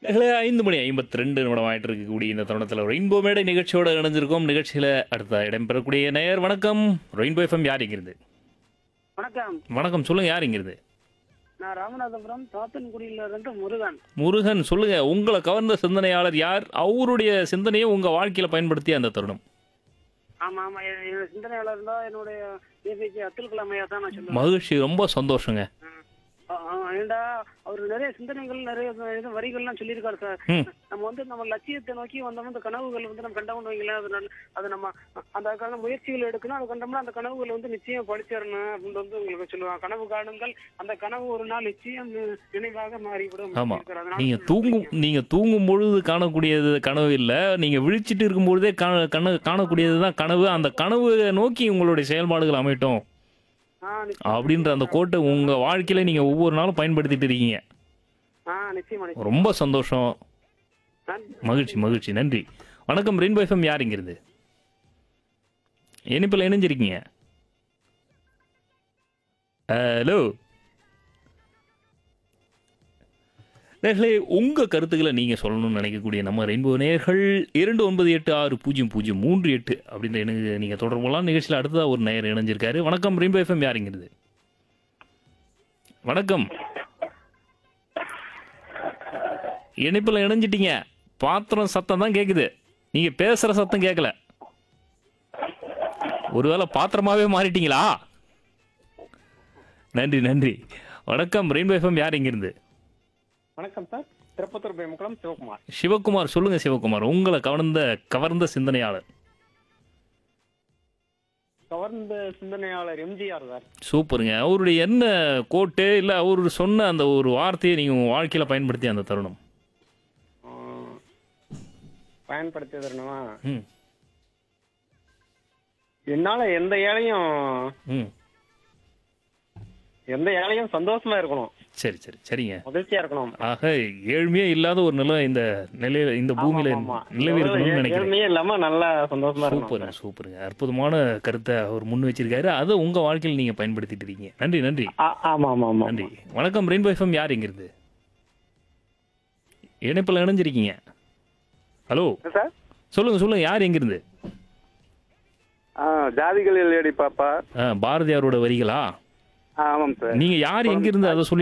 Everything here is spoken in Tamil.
இல்லை, ஐந்து மணி ஐம்பத்தி ரெண்டு நிமிடம் ஆயிட்டு இருக்கக்கூடிய இந்த தருணத்தில் ரெயின்போ மேடை நிகழ்ச்சியோட இணைஞ்சிருக்கோம் நிகழ்ச்சியில் அடுத்த இடம்பெறக்கூடிய நேயர் வணக்கம் ரெயின்போ எஃப்எம் யார் இங்கிருந்து வணக்கம் வணக்கம் சொல்லுங்க யார் இங்கிருந்து நான் ராமநாதபுரம் சாத்தன்குடியில இருந்து முருகன் முருகன் சொல்லுங்க உங்களை கவர்ந்த சிந்தனையாளர் யார் அவருடைய சிந்தனையை உங்க வாழ்க்கையில பயன்படுத்திய அந்த தருணம் ஆமா ஆமா என் என் சிந்தனையாளர் இருந்தா என்னுடைய ஏபிஜே அப்துல் கலாம் ஐயா தான் நான் சொல்லுவேன் மகிழ்ச்சி ரொம்ப சந்தோஷங்க ஆ, ஆ, ஏன்டா அவர் நிறைய சிந்தனைகள் நிறைய இது வரிகள்லாம் சொல்லியிருக்காரு சார் ம். நம்ம வந்து நம்ம லட்சியத்தை நோக்கி வந்தோம்னா அந்த கனவுகள் வந்து நம்ம கண்டவங்க வைங்களேன் அது நல்ல- அது நம்ம அதுக்கான முயற்சிகள் எடுக்கணும் அது கண்டோம்னா அந்த கனவுகள் வந்து நிச்சயம் படிச்சிடணும் அப்படின்னு வந்து உங்களுக்கு சொல்லுவாங்க கனவு காணுங்கள் அந்த கனவு ஒரு நாள் நிச்சயம் நி- நினைவாக மாறிவிடும் ஆமா. சொல்லியிருக்காரு. அதனால நீங்க தூங்கும் நீங்க தூங்கும் பொழுது காணக்கூடியது கனவு இல்ல நீங்க விழிச்சிட்டு இருக்கும் பொழுதே கன கன காணக்கூடியது தான் கனவு அந்த கனவு நோக்கி உங்களுடைய செயல்பாடுகள் அமையட்டும் ஆ, நிச்சயம். அப்படின்ற அந்த கோட்டை உங்க வாழ்க்கையில நீங்க ஒவ்வொரு நாளும் பயன்படுத்திட்டு இருக்கீங்க ஆ நிச்சயமா நிச்சயம் ரொம்ப சந்தோஷம் நன்றி. மகிழ்ச்சி மகிழ்ச்சி நன்றி வணக்கம் ரெயின்போ எஃப்எம் யார் இங்கிருந்து இனிப்பில் இணைஞ்சிருக்கீங்க ஹலோ நேர்களே உங்க கருத்துக்களை நீங்க சொல்லணும்னு நினைக்கக்கூடிய நம்ம ரெயின்போ நேயர்கள் இரண்டு ஒன்பது எட்டு ஆறு பூஜ்ஜியம் பூஜ்ஜியம் மூன்று எட்டு அப்படின்ற எனக்கு நீங்க தொடர்புலாம் நிகழ்ச்சியில் அடுத்ததா ஒரு நேயர் இணைஞ்சிருக்காரு வணக்கம் ரெயின்போ எஃப்எம் யாருங்கிறது வணக்கம் இணைப்பில் இணைஞ்சிட்டீங்க பாத்திரம் சத்தம் தான் கேட்குது நீங்கள் பேசுகிற சத்தம் கேட்கல ஒருவேளை பாத்திரமாவே மாறிட்டீங்களா நன்றி நன்றி வணக்கம் ரெயின்போ எஃப்எம் யார் இங்கிருந்து வணக்கம் சார் திருப்பத்தூர் பேமுக்குளம் சிவகுமார் சிவகுமார் சொல்லுங்க சிவகுமார் உங்களை கவர்ந்த கவர்ந்த சிந்தனையாளர் கவர்ந்த சிந்தனையாளர் எம்ஜிஆர் சார் சூப்பருங்க அவருடைய என்ன கோட்டு இல்லை அவர் சொன்ன அந்த ஒரு வார்த்தையை நீங்கள் உங்கள் வாழ்க்கையில் பயன்படுத்திய அந்த தருணம் ஆஹ், பயன்படுத்தியதுனா ம் என்னால எந்த ஏழையும் ம் எந்த ஏழையும் சந்தோஷமா இருக்கணும் சரி சரி சரிங்க மகிழ்ச்சியா இருக்கணும் ஆக ஏழ்மையே இல்லாத ஒரு நிலை இந்த நிலையில இந்த பூமியில ஆமா, ஆமா. நிலவி இருக்கணும்னு ஏழ்- நினைக்கிறேன் ஏழ்மையே இல்லாம நல்லா சந்தோஷமா இருக்கணும் சூப்பருங்க சூப்பருங்க அற்புதமான கருத்தை அவர் முன் வச்சிருக்காரு அதை உங்க வாழ்க்கையில் நீங்க பயன்படுத்திட்டு இருக்கீங்க நன்றி நன்றி ஆ- ஆமா ஆமா ஆமா நன்றி வணக்கம் ரெயின்போ எஃப்எம் யார் எங்கிருந்து இணைப்பில் இணைஞ்சிருக்கீங்க ஹலோ சார் சொல்லுங்க சொல்லுங்க யார் எங்கிருந்து ஆ ஜாதிகளில் ஏடி பாப்பா ஆ, பாரதியாரோட வரிகளா ஆ, ஆமாம் சார் நீங்க யார் எங்கிருந்து அதை சொல்லி